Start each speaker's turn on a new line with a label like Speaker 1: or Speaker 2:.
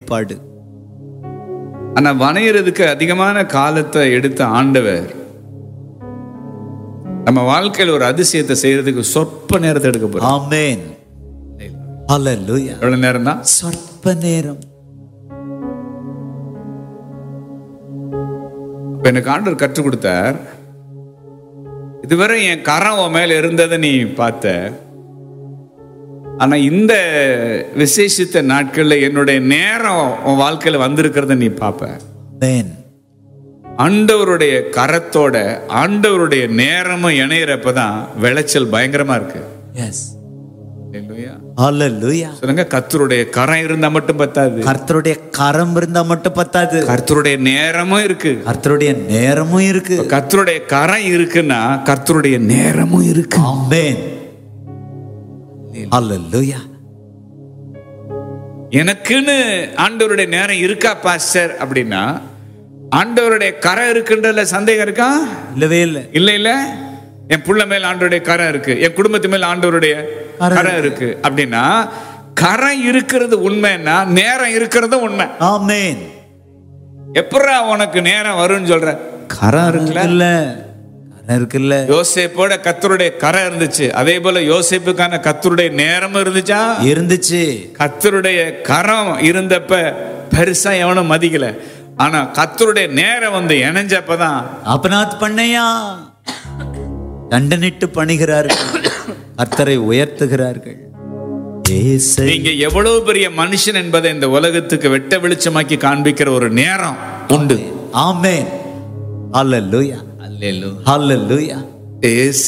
Speaker 1: வெளிப்பாடு
Speaker 2: ஆனா வணையறதுக்கு அதிகமான காலத்தை எடுத்த ஆண்டவர் நம்ம வாழ்க்கையில் ஒரு அதிசயத்தை செய்யறதுக்கு சொற்ப நேரத்தை எடுக்க போறோம்
Speaker 1: ஆமென் ஹalleluya
Speaker 2: எவ்வளவு நேரம் தான்
Speaker 1: சொற்ப நேரம்
Speaker 2: இப்ப எனக்கு ஆண்டவர் கற்றுக் கொடுத்தார் இதுவரை என் கரம் உன் மேல இருந்ததை நீ பார்த்த ஆனா இந்த விசேஷித்த நாட்கள்ல என்னுடைய நேரம் உன் வாழ்க்கையில வந்திருக்கிறத நீ பார்ப்ப
Speaker 1: ஆமென்
Speaker 2: ஆண்டவருடைய கரத்தோட ஆண்டவருடைய நேரமும் இணையிறப்பதான் விளைச்சல் பயங்கரமா இருக்கு
Speaker 1: எஸ்
Speaker 2: இல்லையா
Speaker 1: ஹalleluya
Speaker 2: சொல்லுங்க கர்த்தருடைய கரம் இருந்தா மட்டும் பத்தாது
Speaker 1: கர்த்தருடைய கரம் இருந்தா மட்டும் பத்தாது
Speaker 2: கர்த்தருடைய நேரமும் இருக்கு
Speaker 1: கர்த்தருடைய நேரமும் இருக்கு
Speaker 2: கர்த்தருடைய கரம் இருக்குன்னா கர்த்தருடைய நேரமும் இருக்கு
Speaker 1: ஆமென் ஹalleluya
Speaker 2: எனக்குன்னு ஆண்டவருடைய நேரம் இருக்கா பாஸ்டர் அப்படின்னா ஆண்டவருடைய கரம் இருக்குன்றதுல சந்தேகம் இருக்கா
Speaker 1: இல்லவே இல்லை
Speaker 2: இல்ல இல்ல என் புள்ள மேல ஆண்டவருடைய கரம் இருக்கு என் குடும்பத்து மேல ஆண்டவருடைய
Speaker 1: கரம்
Speaker 2: கரம் இருக்கு அப்படின்னா கரம் இருக்கிறது உண்மைன்னா நேரம் இருக்கிறது உண்மை
Speaker 1: ஆமென்
Speaker 2: எப்படா உனக்கு நேரம் வரும்னு சொல்ற கரம் இருக்குல்ல
Speaker 1: இருக்குல்ல கரம் இருக்குல்ல
Speaker 2: யோசேப்போட கத்தருடைய கரம் இருந்துச்சு அதே போல யோசேப்புக்கான கத்தருடைய நேரமும் இருந்துச்சா
Speaker 1: இருந்துச்சு
Speaker 2: கத்தருடைய கரம் இருந்தப்ப பெருசா எவனும் மதிக்கல ஆனா கத்தருடைய நேரம் வந்து இணைஞ்சப்பதான்
Speaker 1: அபநாத் பண்ணையா தண்டனிட்டு பணிகிறார்கள் கர்த்தரை உயர்த்துகிறார்கள் ஏசை
Speaker 2: நீங்க எவ்வளவு பெரிய மனுஷன் என்பதை இந்த உலகத்துக்கு வெட்ட வெளிச்சமாக்கி காண்பிக்கிற ஒரு நேரம் உண்டு
Speaker 1: ஆமென் ஹalleluya ஹalleluya
Speaker 2: ஏசு